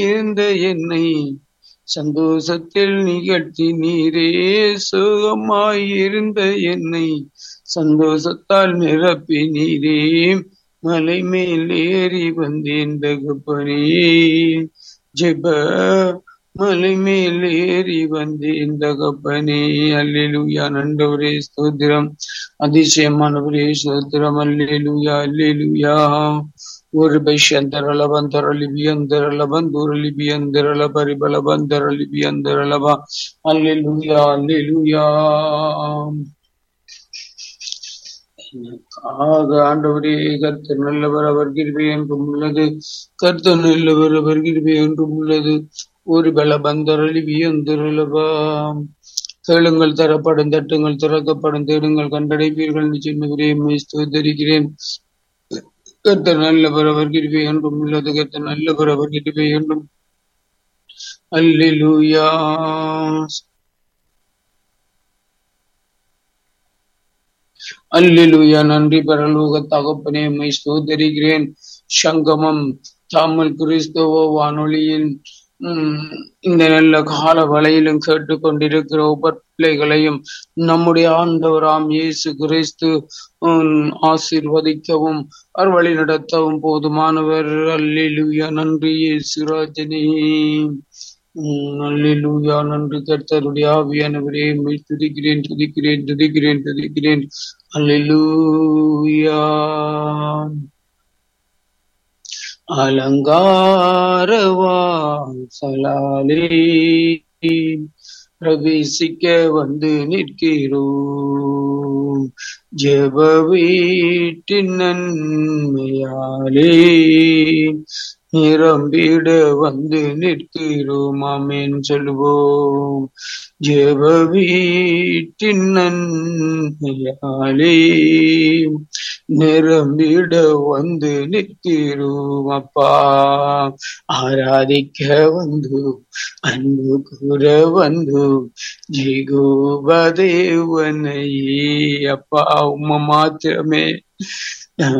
இருந்த என்னை சந்தோஷத்தில் நிகழ்த்தி நீரே சுகமாயிருந்த என்னை சந்தோஷத்தால் நிரப்பி நீரே மலை மேல் ஏறி வந்தேன் தகப்பனே ஜெப மலை மேல் ஏறி வந்தேன் தகப்பனே அல்லேலூயா நண்டவரே ஸ்தோத்திரம் அதிசயமானவரே ஸ்தோத்திரம் அல்லேலூயா அல்லேலூயா ஒரு பைஷந்தரல பந்தரலி பியந்தரல பந்துரலி பியந்தரல பரிபல பந்தரலி பியந்தரலபா அல்லேலூயா அல்லேலூயா ஆக ஆண்டவரே கர்த்தர் நல்லவர் அவர் கிருபை என்றும் உள்ளது கர்த்தர் நல்லவர் அவர் கிருபை என்றும் உள்ளது ஒரு பல பந்தரலி பியந்தரலபா கேளுங்கள் தரப்படும் தட்டுங்கள் திறக்கப்படும் தேடுங்கள் கண்டடைப்பீர்கள் நிச்சயமே ஸ்தோத்தரிக்கிறேன் கர்த்தர் நல்லவர் அவர் கிருபை என்றும் உள்ளது கர்த்தர் நல்லவர் அவர் கிருபை என்றும் அல்லேலூயா அல்லேலூயா நன்றி பரலோக தகப்பனே உம்மை ஸ்தோத்தரிக்கிறேன் சங்கமம் தாமல் கிறிஸ்தவ வானொலியின் உம், இந்த நல்ல கால வலையிலும் கேட்டுக்கொண்டிருக்கிற ஒவ்வொரு பிள்ளைகளையும் நம்முடைய ஆண்டவராம் இயேசு கிறிஸ்து உம், ஆசீர்வதிக்கவும் அவர் வழி நடத்தவும் போதுமானவர் அல்லேலூயா நன்றி இயேசு ராஜனே உம், அல்லேலூயா நன்றி கர்த்தருடைய ஆவியானவரே உம்மை துதிக்கிறேன் துதிக்கிறேன் துதிக்கிறேன் துதிக்கிறேன் அல்லேலூயா அலங்காரவாசலாலே பிரவேசிக்க வந்து நிற்கிறோம் ஜெப வீட்டின் நன்மையாலே நிரம்பிட வந்து நிற்கிறோம் ஆமென் சொல்வோம் ஜெப வீட்டின் நன்மையாலே நிரம்பிட வந்து நிற்கிறோம் அப்பா ஆராதிக்க வந்து அன்பு கூற வந்து ஜெகோபதேவனையே அப்பா உம்ம மாத்திரமே